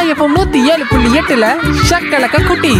FM நூத்தி ஏழு புள்ளி எட்டுல ஷக்கலக்க குட்டி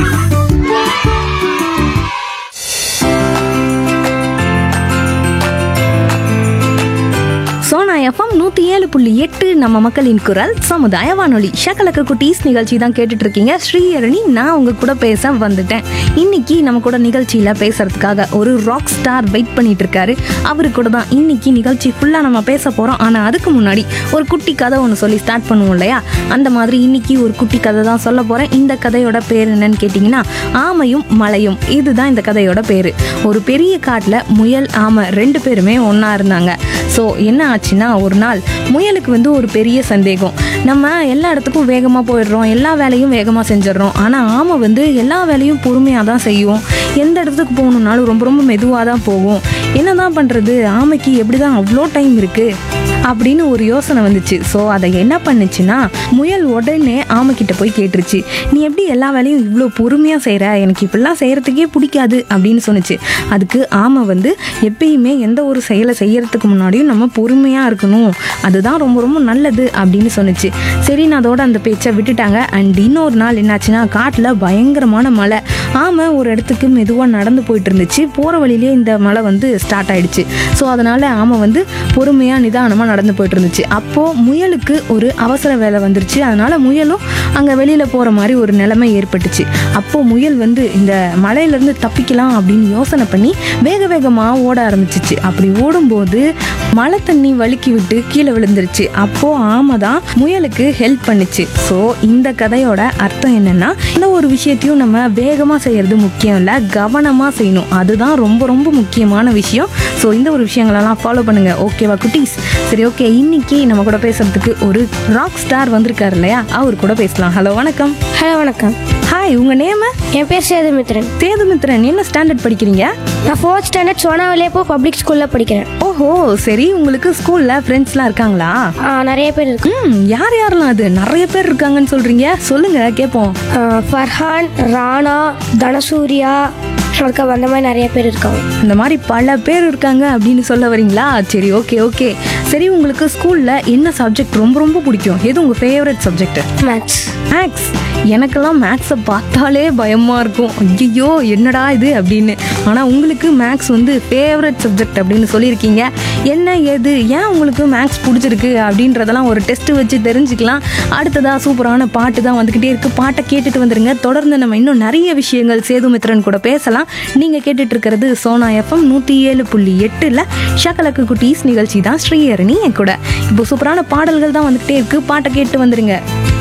சோனா எஃப்எம் நூற்றி ஏழு புள்ளி எட்டு நம்ம மக்களின் குரல் சமுதாய வானொலி ஷக்கலக்க குட்டீஸ் நிகழ்ச்சி தான் கேட்டுட்டு இருக்கீங்க ஸ்ரீஹரணி நான் உங்க கூட பேச வந்துட்டேன் இன்னைக்கு நம்ம கூட நிகழ்ச்சியில் பேசுறதுக்காக ஒரு ராக் ஸ்டார் வெயிட் பண்ணிட்டு இருக்காரு அவரு கூட தான் இன்னைக்கு நிகழ்ச்சி ஃபுல்லாக நம்ம பேச போகிறோம் ஆனால் அதுக்கு முன்னாடி ஒரு குட்டி கதை ஒன்று சொல்லி ஸ்டார்ட் பண்ணுவோம் இல்லையா அந்த மாதிரி இன்னைக்கு ஒரு குட்டி கதை தான் சொல்ல போகிறேன் இந்த கதையோட பேர் என்னன்னு கேட்டிங்கன்னா ஆமையும் மலையும் இதுதான் இந்த கதையோட பேர் ஒரு பெரிய காட்டில் முயல் ஆமை ரெண்டு பேருமே ஒன்றா இருந்தாங்க ஸோ என்ன ஆச்சுன்னா ஒரு நாள் முயலுக்கு வந்து ஒரு பெரிய சந்தேகம் நம்ம எல்லா இடத்துக்கும் வேகமாக போயிடுறோம் எல்லா வேலையும் வேகமாக செஞ்சிடுறோம் ஆனால் ஆமை வந்து எல்லா வேலையும் பொறுமையாக தான் செய்யும் எந்த இடத்துக்கு போகணுன்னாலும் ரொம்ப ரொம்ப மெதுவாக தான் போகும் என்ன தான் பண்ணுறது ஆமைக்கு எப்படி தான் அவ்வளோ டைம் இருக்குது அப்படின்னு ஒரு யோசனை வந்துச்சு ஸோ அதை என்ன பண்ணுச்சுன்னா முயல் உடனே ஆமைக்கிட்ட போய் கேட்டுருச்சு நீ எப்படி எல்லா வேலையும் இவ்வளோ பொறுமையாக செய்கிற எனக்கு இப்படிலாம் செய்கிறதுக்கே பிடிக்காது அப்படின்னு சொன்னுச்சு அதுக்கு ஆமை வந்து எப்பயுமே எந்த ஒரு செயலை செய்யறதுக்கு முன்னாடியும் நம்ம பொறுமையாக இருக்கணும் அதுதான் ரொம்ப ரொம்ப நல்லது அப்படின்னு சொன்னுச்சு சரி நான் அதோட அந்த பேச்சை விட்டுட்டாங்க அண்ட் இன்னொரு நாள் என்னாச்சுன்னா காட்டில் பயங்கரமான மழை ஆமை ஒரு இடத்துக்கு மெதுவாக நடந்து போயிட்டு இருந்துச்சு போகிற வழியிலே இந்த மழை வந்து ஸ்டார்ட் ஆயிடுச்சு ஸோ அதனால் ஆமை வந்து பொறுமையாக நிதானமாக நடந்து போயிட்டு இருந்துச்சு அப்போது முயலுக்கு ஒரு அவசர வேலை வந்துருச்சு அதனால் முயலும் அங்கே வெளியில் போகிற மாதிரி ஒரு நிலைமை ஏற்பட்டுச்சு அப்போது முயல் வந்து இந்த மலையிலேருந்து தப்பிக்கலாம் அப்படின்னு யோசனை பண்ணி வேக வேகமாக ஓட ஆரம்பிச்சிச்சு அப்படி ஓடும்போது மழை தண்ணி வழுக்கி விட்டு கீழே விழுந்துருச்சு அப்போது ஆமை தான் முயலுக்கு ஹெல்ப் பண்ணுச்சு ஸோ இந்த கதையோட அர்த்தம் என்னன்னா இந்த ஒரு விஷயத்தையும் நம்ம வேகமாக செய்யறது முக்கியம் இல்லை கவனமாக செய்யணும் அதுதான் ரொம்ப ரொம்ப முக்கியமான விஷயம் ஸோ இந்த ஒரு விஷயங்களெல்லாம் ஃபாலோ பண்ணுங்க ஓகேவா குட்டீஸ் சரி ஓகே இன்னைக்கு நம்ம கூட பேசுறதுக்கு ஒரு ராக் ஸ்டார் வந்திருக்காரு இல்லையா அவர் கூட பேசலாம் ஹலோ வணக்கம் ஹலோ வணக்கம் ஹாய் உங்கள் நேமு என் பேர் சேதுமித்ரன் சேதுமித்ரன் என்ன ஸ்டாண்டர்ட் படிக்கிறீங்க நான் ஃபோர்த் ஸ்டாண்டர்ட் சோனாவிலேப்போ பப்ளிக் ஸ்கூலில் படிக்கிறேன் ஓஹோ சரி உங்களுக்கு ஸ்கூலில் ஃப்ரெண்ட்ஸ்லாம் இருக்காங்களா ஆ, நிறைய பேர் இருக்கு ம் யார் யாரெல்லாம் அது நிறைய பேர் இருக்காங்கன்னு சொல்றீங்க சொல்லுங்க கேட்போம் ஆ, ஃபர்ஹான் ராணா தனசூர்யா அதுக்கு அந்த மாதிரி நிறைய பேர் இருக்காங்க அந்த மாதிரி பல பேர் இருக்காங்க அப்படின்னு சொல்ல வரீங்களா சரி ஓகே ஓகே சரி உங்களுக்கு ஸ்கூல்ல என்ன சப்ஜெக்ட் ரொம்ப ரொம்ப பிடிக்கும் எது உங்க ஃபேவரட் சப்ஜெக்ட் மேத்ஸ் மேக்ஸ் எனக்கெல்லாம் மேக்ஸை பார்த்தாலே பயமாக இருக்கும் ஐயோ என்னடா இது அப்படின்னு ஆனால் உங்களுக்கு மேக்ஸ் வந்து ஃபேவரட் சப்ஜெக்ட் அப்படின்னு சொல்லியிருக்கீங்க என்ன ஏது ஏன் உங்களுக்கு மேக்ஸ் பிடிச்சிருக்கு அப்படின்றதெல்லாம் ஒரு டெஸ்ட் வச்சு தெரிஞ்சுக்கலாம் அடுத்ததாக சூப்பரான பாட்டு தான் வந்துக்கிட்டே இருக்குது பாட்டை கேட்டுட்டு வந்துருங்க தொடர்ந்து நம்ம இன்னும் நிறைய விஷயங்கள் சேதுமித்ரன் கூட பேசலாம் நீங்கள் கேட்டுட்டு இருக்கிறது சோனா எஃப்எம் நூற்றி ஏழு புள்ளி எட்டில் ஷக்கலக்கு குட்டீஸ் நிகழ்ச்சி தான் ஸ்ரீஹரணி என் கூட இப்போ சூப்பரான பாடல்கள் தான் வந்துக்கிட்டே இருக்குது பாட்டை கேட்டு வந்துருங்க